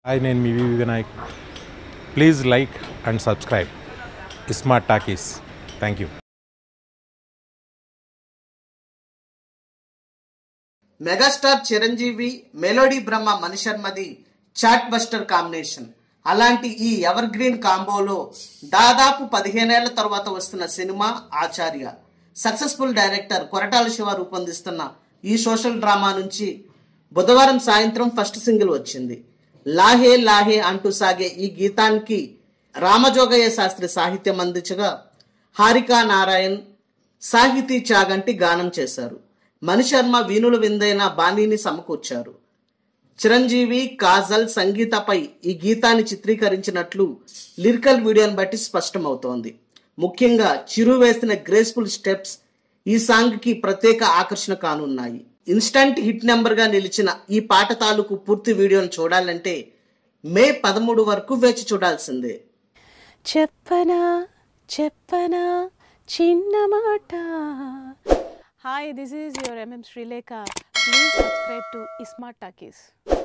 hi నేను మీ V V Vinayak please like and subscribe smart talkies thank you megastar Chiranjeevi melody Brahma మణిశర్మది chartbuster combination అలాంటి ఈ ఎవర్ గ్రీన్ కాంబోలో దాదాపు పదిహేనేళ్ల తర్వాత వస్తున్న cinema Acharya successful director Koratala Siva రూపొందిస్తున్న ఈ సోషల్ డ్రామా నుంచి బుధవారం సాయంత్రం ఫస్ట్ సింగిల్ వచ్చింది లాహే లాహే అంటూ సాగే ఈ గీతానికి రామజోగయ్య శాస్త్రి సాహిత్యం అందించగా హారికా నారాయణ్ సాహితీ చాగంటి గానం చేశారు మణిశర్మ వీణుల విందైన బాణీని సమకూర్చారు చిరంజీవి కాజల్ సంగీతపై ఈ గీతాన్ని చిత్రీకరించినట్లు లిరికల్ వీడియోని బట్టి స్పష్టమవుతోంది ముఖ్యంగా చిరు వేసిన గ్రేస్ఫుల్ స్టెప్స్ ఈ సాంగ్కి ప్రత్యేక ఆకర్షణ కానున్నాయి ఇన్స్టంట్ హిట్ నెంబర్గా నిలిచిన ఈ పాట తాలూకు పూర్తి వీడియోను చూడాలంటే మే పదమూడు వరకు వేచి చూడాల్సిందే చెప్పనా చెప్పనా చిన్న మాట hi this is your MM Sreelekha please subscribe to smart talkies